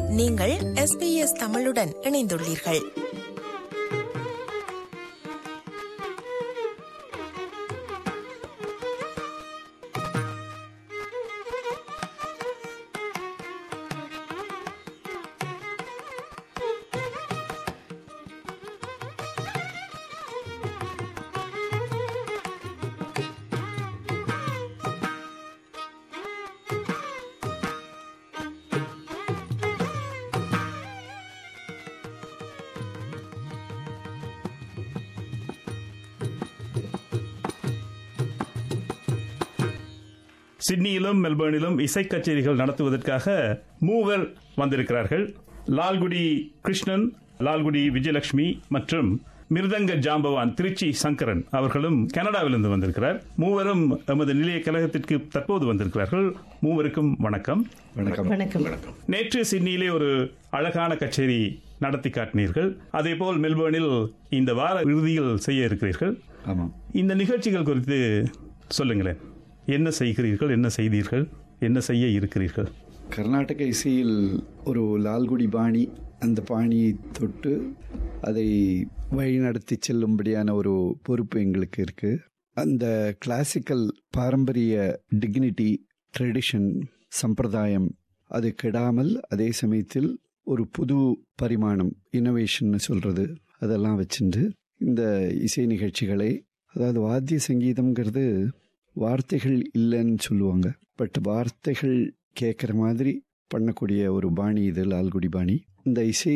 நீங்கள் எஸ்பிஎஸ் தமிழுடன் இணைந்துள்ளீர்கள் சிட்னியிலும் மெல்பர்னிலும் இசை கச்சேரிகள் நடத்துவதற்காக மூவர் வந்திருக்கிறார்கள் லால்குடி கிருஷ்ணன் லால்குடி விஜயலட்சுமி மற்றும் மிருதங்க ஜாம்பவான் திருச்சி சங்கரன் அவர்களும் கனடாவிலிருந்து வந்திருக்கிறார் மூவரும் எமது நிலைய கழகத்திற்கு தற்போது வந்திருக்கிறார்கள் மூவருக்கும் வணக்கம் வணக்கம் வணக்கம் நேற்று சிட்னியிலே ஒரு அழகான கச்சேரி நடத்தி காட்டினீர்கள் அதேபோல் மெல்பர்னில் இந்த வார இறுதியில் செய்ய இருக்கிறீர்கள் ஆமாம் இந்த நிகழ்ச்சிகள் குறித்து சொல்லுங்களேன் என்ன செய்கிறீர்கள் என்ன செய்தீர்கள் என்ன செய்ய இருக்கிறீர்கள் கர்நாடக இசையில் ஒரு லால்குடி பாணி அந்த பாணியை தொட்டு அதை வழிநடத்தி செல்லும்படியான ஒரு பொறுப்பு எங்களுக்கு இருக்கு அந்த கிளாசிக்கல் பாரம்பரிய டிக்னிட்டி ட்ரெடிஷன் சம்பிரதாயம் அது கெடாமல் அதே சமயத்தில் ஒரு புது பரிமாணம் இன்னோவேஷன் சொல்றது அதெல்லாம் வச்சுட்டு இந்த இசை நிகழ்ச்சிகளை அதாவது வாத்திய சங்கீதம்ங்கிறது வார்த்தைகள் இல்லைன்னு சொல்லுவாங்க பட் வார்த்தைகள் கேட்குற மாதிரி பண்ணக்கூடிய ஒரு பாணி இது லால்குடி பாணி இந்த இசை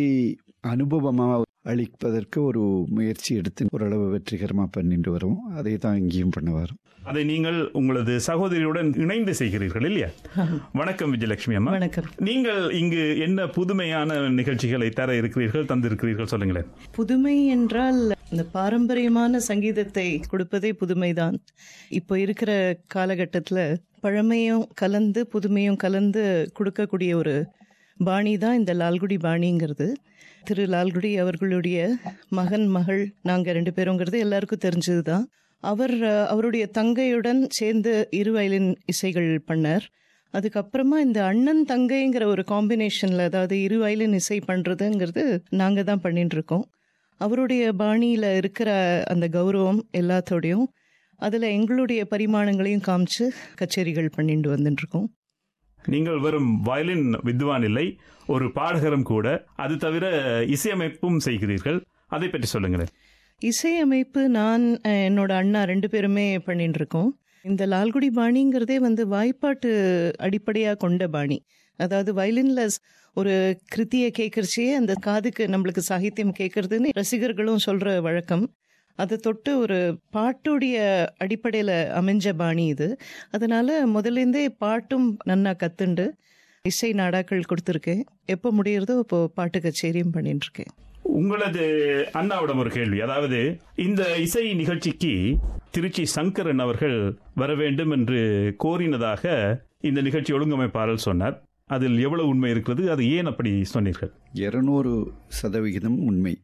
அனுபவமாக அளிப்பதற்கு ஒரு முயற்சி எடுத்து ஓரளவு வெற்றிகரமாக பண்ணிட்டு வரோம் அதை தான் இங்கேயும் பண்ண வரோம் அதை நீங்கள் உங்களது சகோதரியுடன் இணைந்து செய்கிறீர்கள் இல்லையா வணக்கம் விஜயலட்சுமி அம்மா வணக்கம் நீங்கள் இங்கு என்ன புதுமையான நிகழ்ச்சிகளை தர இருக்கிறீர்கள் தந்திருக்கிறீர்கள் சொல்லுங்களேன் புதுமை என்றால் இந்த பாரம்பரியமான சங்கீதத்தை கொடுப்பதே புதுமைதான் இப்போ இருக்கிற காலகட்டத்தில் பழமையும் கலந்து புதுமையும் கலந்து கொடுக்கக்கூடிய ஒரு பாணி தான் இந்த லால்குடி பாணிங்கிறது திரு லால்குடி அவர்களுடைய மகன் மகள் நாங்கள் ரெண்டு பேருங்கிறது எல்லாருக்கும் தெரிஞ்சது தான் அவர் அஹ், அவருடைய தங்கையுடன் சேர்ந்து இரு வயலின் இசைகள் பண்ணார் அதுக்கப்புறமா இந்த அண்ணன் தங்கைங்கிற ஒரு காம்பினேஷனில் அதாவது இரு வயலின் இசை பண்ணுறதுங்கிறது நாங்கள் தான் பண்ணிட்டு இருக்கோம் அவருடைய பாணியில் இருக்கிற அந்த கௌரவம் எல்லாத்தோடையும் அதில் எங்களுடைய பரிமாணங்களையும் காமிச்சு கச்சேரிகள் பண்ணிட்டு வந்துட்டு இருக்கோம் நீங்கள் வெறும் வயலின் வித்வான் இல்லை ஒரு பாடகரும் கூட அது தவிர இசையமைப்பும் செய்கிறீர்கள் அதை பற்றி சொல்லுங்களேன் இசையமைப்பு நான் அஹ், என்னோட அண்ணா ரெண்டு பேருமே பண்ணிட்டு இருக்கோம் இந்த லால்குடி பாணிங்கிறதே வந்து வாய்ப்பாட்டு அடிப்படையாக கொண்ட பாணி அதாவது வயலின்ல ஸ்- ஒரு கிருத்தியை கேட்கறச்சே அந்த காதுக்கு நம்மளுக்கு சாகித்யம் கேட்கறதுன்னு ரசிகர்களும் சொல்ற வழக்கம் அதை தொட்டு ஒரு பாட்டுடைய அடிப்படையில் அமைஞ்ச பாணி இது அதனால முதலேருந்தே பாட்டும் நன்னா கத்துண்டு இசை நாடாக்கள் கொடுத்துருக்கேன் எப்போ முடியறதோ இப்போ பாட்டு கச்சேரியும் பண்ணிட்டு இருக்கேன் உங்களது அண்ணாவிடம் ஒரு கேள்வி அதாவது இந்த இசை நிகழ்ச்சிக்கு திருச்சி சங்கரன் அவர்கள் வர வேண்டும் என்று கோரினதாக இந்த நிகழ்ச்சி ஒழுங்கமைப்பாளர் சொன்னார் அதில் எவ்வளவு உண்மை இருக்கிறது அது ஏன் அப்படி சொன்னீர்கள் இருநூறு சதவிகிதம் உண்மை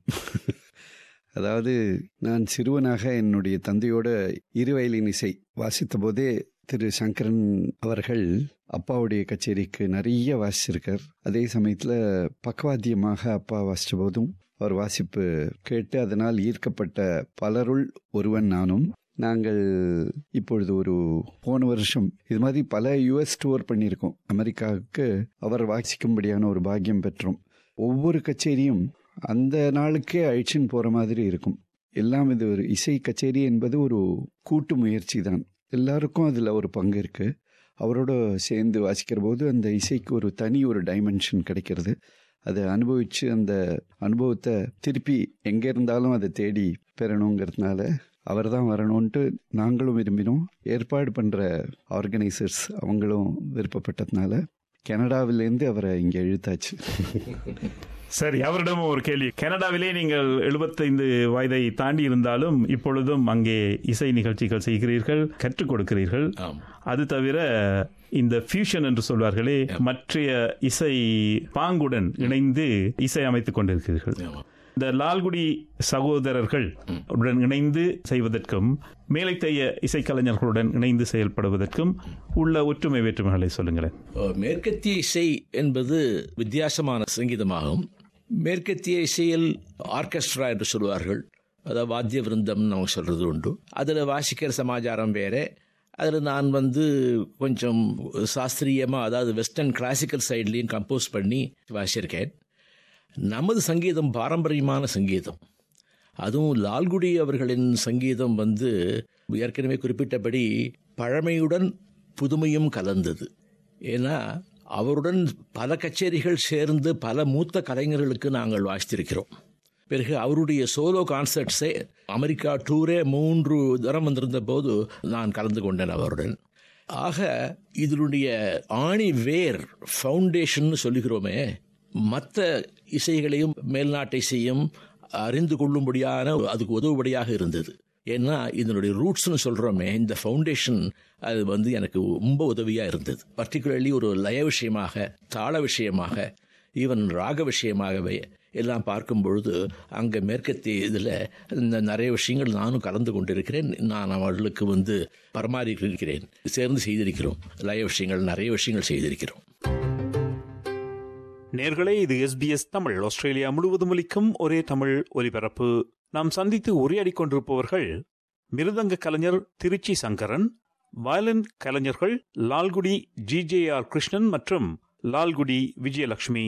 அதாவது நான் சிறுவனாக என்னுடைய தந்தையோட இரு வயலின் இசை வாசித்த போதே திரு சங்கரன் அவர்கள் அப்பாவுடைய கச்சேரிக்கு நிறைய வாசிச்சிருக்கார் அதே சமயத்தில் பக்கவாத்தியமாக அப்பா வாசித்த போதும் அவர் வாசிப்பு கேட்டு அதனால் ஈர்க்கப்பட்ட பலருள் ஒருவன் நானும் நாங்கள் இப்பொழுது ஒரு போன வருஷம் இது மாதிரி பல யுஎஸ் டூர் பண்ணியிருக்கோம் அமெரிக்காவுக்கு அவர் வாசிக்கும்படியான ஒரு பாக்கியம் பெற்றோம் ஒவ்வொரு கச்சேரியும் அந்த நாளுக்கே அழிச்சின்னு போகிற மாதிரி இருக்கும் எல்லாம் இது ஒரு இசை கச்சேரி என்பது ஒரு கூட்டு முயற்சி தான் எல்லாருக்கும் அதில் ஒரு பங்கு இருக்குது அவரோட சேர்ந்து வாசிக்கிற போது அந்த இசைக்கு ஒரு தனி ஒரு டைமென்ஷன் கிடைக்கிறது அதை அனுபவித்து அந்த அனுபவத்தை திருப்பி எங்கே இருந்தாலும் அதை தேடி பெறணுங்கிறதுனால அவர் தான் வரணும்ன்ட்டு நாங்களும் விரும்பினோம் ஏற்பாடு பண்ணுற ஆர்கனைசர்ஸ் அவங்களும் விருப்பப்பட்டதுனால கனடாவிலேருந்து அவரை இங்கே இழுத்தாச்சு சரி அவரிடமும் ஒரு கேள்வி கனடாவிலே நீங்கள் 75 வயதை தாண்டி இருந்தாலும் இப்பொழுதும் அங்கே இசை நிகழ்ச்சிகள் செய்கிறீர்கள் கற்றுக் கொடுக்கிறீர்கள் அது தவிர இந்த ஃபியூஷன் என்று சொல்வார்களே மற்றைய இசை பாங்குடன் இணைந்து இசை அமைத்துக் கொண்டிருக்கிறீர்கள் இந்த லால்குடி சகோதரர்கள் உடன் இணைந்து செய்வதற்கும் மேலைத்தைய இசைக்கலைஞர்களுடன் இணைந்து செயல்படுவதற்கும் உள்ள ஒற்றுமை வேற்றுமைகளை சொல்லுங்களேன் மேற்கத்திய இசை என்பது வித்தியாசமான சங்கீதமாகும் மேற்கத்திய இசையில் ஆர்கெஸ்ட்ரா என்று சொல்வார்கள் அதாவது வாத்திய விருந்தம் நம்ம சொல்றது உண்டு அதில் வாசிக்கிற சமாச்சாரம் வேற அதில் நான் வந்து கொஞ்சம் சாஸ்திரியமாக அதாவது வெஸ்டர்ன் கிளாசிக்கல் சைட்லேயும் கம்போஸ் பண்ணி வாசிச்சிருக்கேன் நமது சங்கீதம் பாரம்பரியமான சங்கீதம் அதுவும் லால்குடி அவர்களின் சங்கீதம் வந்து ஏற்கனவே குறிப்பிட்டபடி பழமையுடன் புதுமையும் கலந்தது ஏன்னா அவருடன் பல கச்சேரிகள் சேர்ந்து பல மூத்த கலைஞர்களுக்கு நாங்கள் வாசித்திருக்கிறோம் பிறகு அவருடைய சோலோ கான்சர்ட்ஸே அமெரிக்கா டூரே மூன்று தரம் வந்திருந்த போது நான் கலந்து கொண்டேன் அவருடன் ஆக இதனுடைய ஆணி வேர் ஃபவுண்டேஷன் சொல்லுகிறோமே மற்ற இசைகளையும் மேல்நாட்டு இசையும் அறிந்து கொள்ளும்படியான அதுக்கு உதவுபடியாக இருந்தது ஏன்னா இதனுடைய ரூட்ஸ்னு சொல்கிறோமே இந்த ஃபவுண்டேஷன் அது வந்து எனக்கு ரொம்ப உதவியாக இருந்தது பர்டிகுலர்லி ஒரு லய விஷயமாக தாள விஷயமாக ஈவன் ராக விஷயமாகவே எல்லாம் பார்க்கும் பொழுது அங்கே மேற்கத்திய இதில் இந்த நிறைய விஷயங்கள் நானும் கலந்து கொண்டிருக்கிறேன் நான் அவர்களுக்கு வந்து பரமாறி இருக்கிறேன் சேர்ந்து செய்திருக்கிறோம் லய விஷயங்கள் நிறைய விஷயங்கள் செய்திருக்கிறோம் நேர்களே இது எஸ்பிஎஸ் தமிழ் ஆஸ்திரேலியா முழுவதும் ஒலிக்கும் ஒரே தமிழ் ஒலிபரப்பு நாம் சந்தித்து உரையாடி கொண்டிருப்பவர்கள் மிருதங்க கலைஞர் திருச்சி சங்கரன் வயலின் கலைஞர்கள் Lalgudi G J R Krishnan மற்றும் லால்குடி விஜயலட்சுமி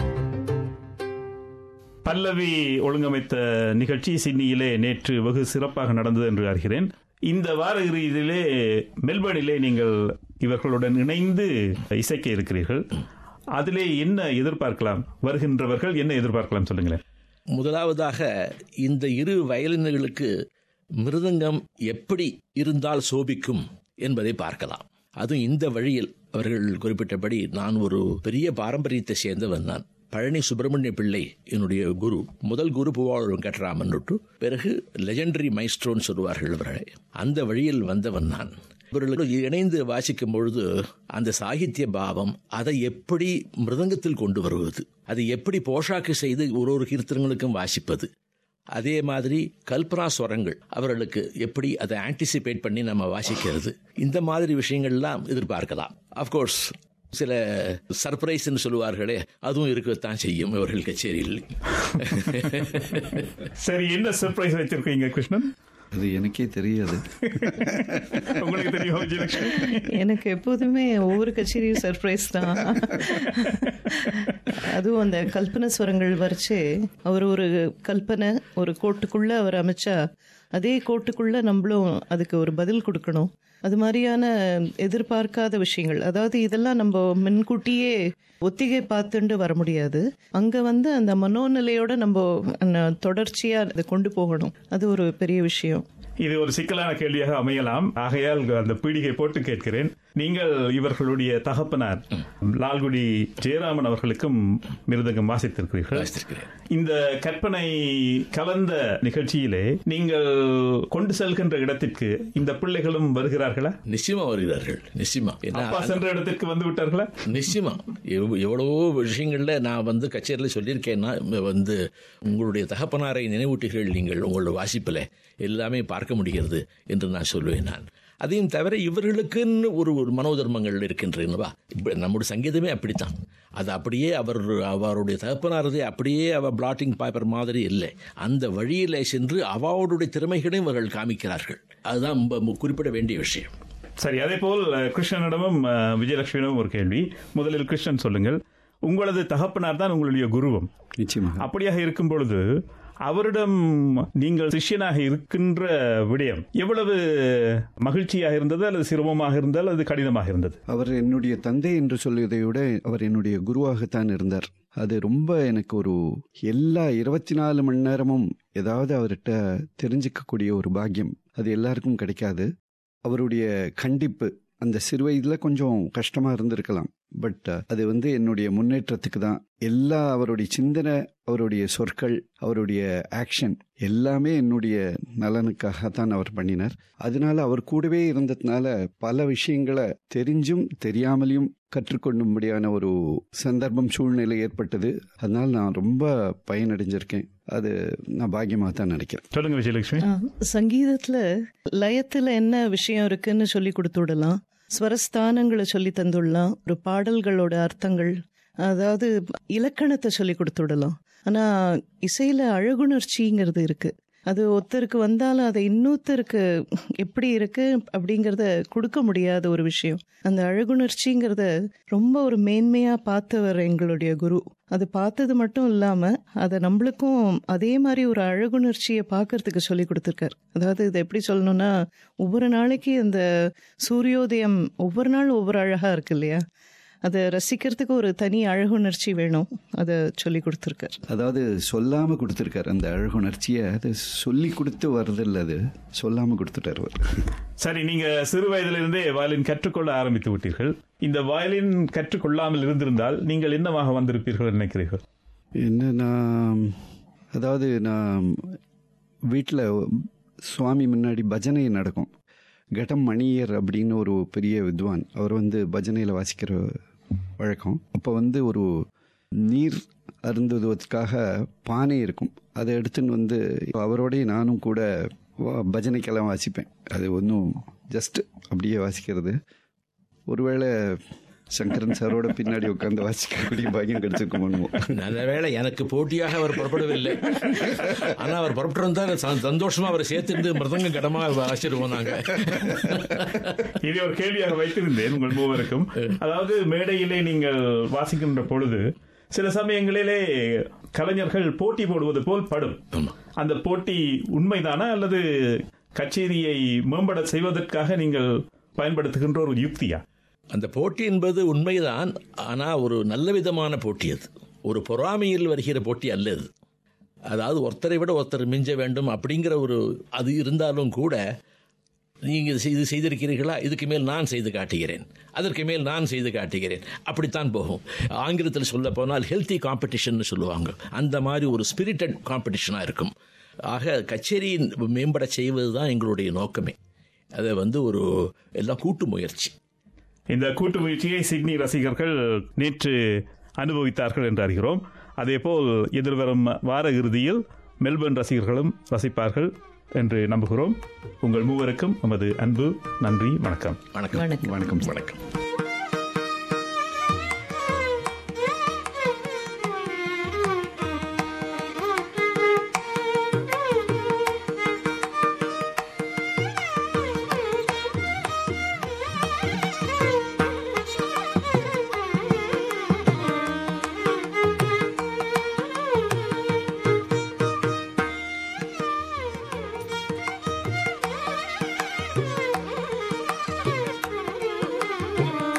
பல்லவி ஒழுங்கமைத்த நிகழ்ச்சி சிட்னியிலே நேற்று வெகு சிறப்பாக நடந்தது என்று அறிகிறேன் இந்த வார இறுதியிலே மெல்பர்னிலே நீங்கள் இவர்களுடன் இணைந்து இசைக்க இருக்கிறீர்கள் அதிலே என்ன எதிர்பார்க்கலாம் வருகின்றவர்கள் என்ன எதிர்பார்க்கலாம் சொல்லுங்களேன் முதலாவதாக இந்த இரு வயலின்களுக்கு மிருதங்கம் எப்படி இருந்தால் சோபிக்கும் என்பதை பார்க்கலாம் அதுவும் இந்த வழியில் அவர்கள் குறிப்பிட்டபடி நான் ஒரு பெரிய பாரம்பரியத்தை சேர்ந்தவன் நான் பழனி சுப்பிரமணிய பிள்ளை என்னுடைய குரு முதல் குரு பூவாளர் வெங்கட்ராமன் பிறகு லெஜெண்டரி மைஸ்ட்ரோன்னு சொல்லுவார்கள் இவர்களை அந்த வழியில் வந்தவன் நான் இவர்களுக்கு இணைந்து வாசிக்கும் பொழுது அந்த சாகித்ய பாவம் அதை எப்படி மிருதங்கத்தில் கொண்டு வருவது அதை எப்படி போஷாக்கு செய்து ஒரு ஒரு கீர்த்தனங்களுக்கும் வாசிப்பது அதே மாதிரி கல்பனா ஸ்வரங்கள் அவர்களுக்கு எப்படி அதை ஆன்டிசிபேட் பண்ணி நம்ம வாசிக்கிறது இந்த மாதிரி விஷயங்கள்லாம் எதிர்பார்க்கலாம் அஃப்கோர்ஸ் சில சர்ப்ரைஸ்ன்னு சொல்லுவார்களே அதுவும் இருக்கத்தான் செய்யும் இவர்கள் கச்சேரியில் சரி என்ன சர்ப்ரைஸ் வச்சிருக்கீங்க கிருஷ்ணன் அது எனக்கே தெரியாது உங்களுக்கு தெரியும் விஜயலட்சுமி எனக்கு எப்போதுமே ஒவ்வொரு கச்சேரியும் சர்ப்ரைஸ் தான் அதுவும் அந்த கல்பனை ஸ்வரங்கள் வரைச்சு அவர் ஒரு கல்பனை ஒரு கோட்டுக்குள்ள அவர் அமைச்சா அதே கோட்டுக்குள்ள நம்மளும் அதுக்கு ஒரு பதில் கொடுக்கணும் அது மாதிரியான எதிர்பார்க்காத விஷயங்கள் அதாவது இதெல்லாம் நம்ம முன்கூட்டியே ஒத்திகை பார்த்துண்டு வர முடியாது அங்க வந்து அந்த மனோநிலையோட நம்ம தொடர்ச்சியா அதை கொண்டு போகணும் அது ஒரு பெரிய விஷயம் இது ஒரு சிக்கலான கேள்வியாக அமையலாம் ஆகையால் அந்த பீடிகை போட்டு கேட்கிறேன் நீங்கள் இவர்களுடைய தகப்பனார் லால்குடி ஜெயராமன் அவர்களுக்கும் மிருதங்கம் வாசித்திருக்கிறீர்கள் வாசித்திருக்கிறேன். இந்த கற்பனை கலந்த நிகழ்ச்சியிலே நீங்கள் கொண்டு செல்கின்ற இடத்திற்கு இந்த பிள்ளைகளும் வருகிறார்களா நிச்சயமா வருகிறார்கள் நிச்சயமா ஏன்னா அப்பா சென்ற இடத்திற்கு வந்து விட்டார்களா நிச்சயமா எவ்- எவ்வளவோ விஷயங்கள்ல நான் வந்து கச்சேரியில் சொல்லியிருக்கேன்னா வந்து உங்களுடைய தகப்பனாரை நினைவூட்டுகள் நீங்கள் உங்களோட வாசிப்பில் எல்லாமே பார்க்க முடிகிறது என்று நான் சொல்லுவேன் நான் அதையும் தவிர இவர்களுக்குன்னு ஒரு ஒரு மனோதர்மங்கள் இருக்கின்றனவா இப்ப நம்முடைய சங்கீதமே அப்படித்தான் அது அப்படியே அவர் அவருடைய தகப்பனாரதே அப்படியே அவ பிளாட்டிங் பேப்பர் மாதிரி இல்லை அந்த வழியிலே சென்று அவருடைய திறமைகளையும் அவர்கள் காமிக்கிறார்கள் அதுதான் ரொம்ப மு- குறிப்பிட வேண்டிய விஷயம் சரி அதே போல் அஹ், கிருஷ்ணனிடமும் அஹ், விஜயலட்சுமியிடமும் ஒரு கேள்வி முதலில் கிருஷ்ணன் சொல்லுங்கள் உங்களது தகப்பனார் தான் உங்களுடைய குருவம் நிச்சயமாக அப்படியாக இருக்கும் பொழுது அவரிடம் நீங்கள் சிஷ்யனாக இருக்கின்ற விடயம் எவ்வளவு மகிழ்ச்சியாக இருந்தது அல்லது சிரமமாக இருந்தது அல்லது கடினமாக இருந்தது அவர் என்னுடைய தந்தை என்று சொல்வதை விட அவர் என்னுடைய குருவாகத்தான் இருந்தார் அது ரொம்ப எனக்கு ஒரு எல்லா இருபத்தி நாலு மணி நேரமும் ஏதாவது அவர்கிட்ட தெரிஞ்சுக்கக்கூடிய ஒரு பாக்கியம் அது எல்லாருக்கும் கிடைக்காது அவருடைய கண்டிப்பு அந்த சிறு வயதில் கொஞ்சம் கஷ்டமாக இருந்திருக்கலாம் பட் அது வந்து என்னுடைய முன்னேற்றத்துக்கு தான் எல்லா அவருடைய சிந்தனை அவருடைய சொற்கள் அவருடைய ஆக்ஷன் எல்லாமே என்னுடைய நலனுக்காகத்தான் அவர் பண்ணினார் அதனால அவர் கூடவே இருந்ததுனால பல விஷயங்களை தெரிஞ்சும் தெரியாமலையும் கற்றுக்கொள்ளும்படியான ஒரு சந்தர்ப்பம் சூழ்நிலை ஏற்பட்டது அதனால நான் ரொம்ப பயனடைஞ்சிருக்கேன் அது நான் பாக்கியமாக தான் நினைக்கிறேன் சொல்லுங்க விஜயலட்சுமி ஆ, சங்கீதத்துல லயத்துல என்ன விஷயம் இருக்குன்னு சொல்லி கொடுத்து விடலாம் ஸ்வரஸ்தானங்களை சொல்லி தந்துடலாம் ஒரு பாடல்களோட அர்த்தங்கள் அதாவது இலக்கணத்தை சொல்லி கொடுத்து விடலாம் ஆனா இசையில அழகுணர்ச்சிங்கிறது இருக்கு அது ஒருத்தருக்கு வந்தாலும் அதை இன்னொருத்தருக்கு எப்படி இருக்கு அப்படிங்கிறத கொடுக்க முடியாத ஒரு விஷயம் அந்த அழகுணர்ச்சிங்கிறத ரொம்ப ஒரு மேன்மையா பார்த்தவர் எங்களுடைய குரு அது பார்த்தது மட்டும் இல்லாம அதை நம்மளுக்கும் அதே மாதிரி ஒரு அழகுணர்ச்சியை பார்க்கறதுக்கு சொல்லி கொடுத்துருக்காரு அதாவது இது எப்படி சொல்லணும்னா ஒவ்வொரு நாளைக்கு அந்த சூரியோதயம் ஒவ்வொரு நாள் ஒவ்வொரு அழகா இருக்கு இல்லையா அதை ரசிக்கிறதுக்கு ஒரு தனி அழகுணர்ச்சி வேணும் அதை சொல்லி கொடுத்துருக்காரு அதாவது சொல்லாம கொடுத்துருக்காரு அந்த அழகுணர்ச்சியை அது சொல்லி கொடுத்து வர்றதில்ல அது சொல்லாம கொடுத்துட்டார் அவர் சரி நீங்க சிறு வயதிலிருந்தே வயலின் கற்றுக்கொள்ள ஆரம்பித்து விட்டீர்கள் இந்த வயலின் கற்றுக்கொள்ளாமல் இருந்திருந்தால் நீங்கள் என்னவாக வந்திருப்பீர்கள் நினைக்கிறீர்கள் என்ன நான் அதாவது நான் வீட்டில் சுவாமி முன்னாடி பஜனை நடக்கும் கடம் மணியர் அப்படின்னு ஒரு பெரிய வித்வான் அவர் வந்து பஜனையில் வாசிக்கிற வழக்கம் அப்போ வந்து ஒரு நீர் அருந்துவதற்காக பானை இருக்கும் அதை எடுத்துன்னு வந்து அவரோடய நானும் கூட வா- பஜனைக்கெல்லாம் வாசிப்பேன் அது ஒன்றும் ஜஸ்ட் அப்படியே வாசிக்கிறது ஒருவேளை சங்கரன் சாரோட பின்னாடி உட்காந்து வாசிக்கக்கூடிய பாக்கியம் கிடைச்சிருக்குமோ நல்ல வேளை எனக்கு போட்டியாக அவர் புறப்படவில்லை ஆனா அவர் புறப்பட்டிருந்தா ச- சந்தோஷமா அவரை சேர்த்துட்டு மிருதங்க கடமா வாசிடுவோம் நாங்க இதை ஒரு கேள்வியாக வைத்திருந்தேன் உங்கள் மூவருக்கும் அதாவது மேடையிலே நீங்கள் வாசிக்கின்ற பொழுது சில சமயங்களிலே கலைஞர்கள் போட்டி போடுவது போல் படும் அந்த போட்டி உண்மைதானா அல்லது கச்சேரியை மேம்பட செய்வதற்காக நீங்கள் பயன்படுத்துகின்ற ஒரு யுக்தியா அந்த போட்டி என்பது உண்மைதான் ஆனா ஒரு நல்ல விதமான போட்டி அது ஒரு பொறாமையில் வருகிற போட்டி அல்ல அது அதாவது ஒருத்தரை விட ஒருத்தர் மிஞ்ச வேண்டும் அப்படிங்கிற ஒரு அது இருந்தாலும் கூட நீங்க இது செய்து செய்திருக்கிறீர்களா இதுக்கு மேல் நான் செய்து காட்டுகிறேன் அதற்கு மேல் நான் செய்து காட்டுகிறேன் அப்படித்தான் போகும் ஆங்கிலத்தில் சொல்ல போனால் ஹெல்த்தி காம்படிஷன் சொல்லுவாங்க அந்த மாதிரி ஒரு ஸ்பிரிட்டட் காம்படிஷனாக இருக்கும் ஆக கச்சேரியின் மேம்பட செய்வது தான் எங்களுடைய நோக்கமே அதை வந்து ஒரு எல்லாம் கூட்டு முயற்சி இந்த கூட்டு முயற்சியை சிட்னி ரசிகர்கள் நேற்று அனுபவித்தார்கள் என்று அறிகிறோம் அதேபோல் எதிர்வரும் வார இறுதியில் மெல்பர்ன் ரசிகர்களும் ரசிப்பார்கள் என்று நம்புகிறோம் உங்கள் மூவருக்கும் நமது அன்பு நன்றி வணக்கம் வணக்கம் வணக்கம் வணக்கம் வணக்கம் Thank you.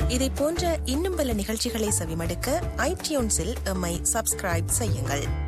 இதை போன்ற இன்னும் பல நிகழ்ச்சிகளை செவிமடுக்க ஐடியூன்ஸில் எம்மை சப்ஸ்கிரைப் செய்யுங்கள்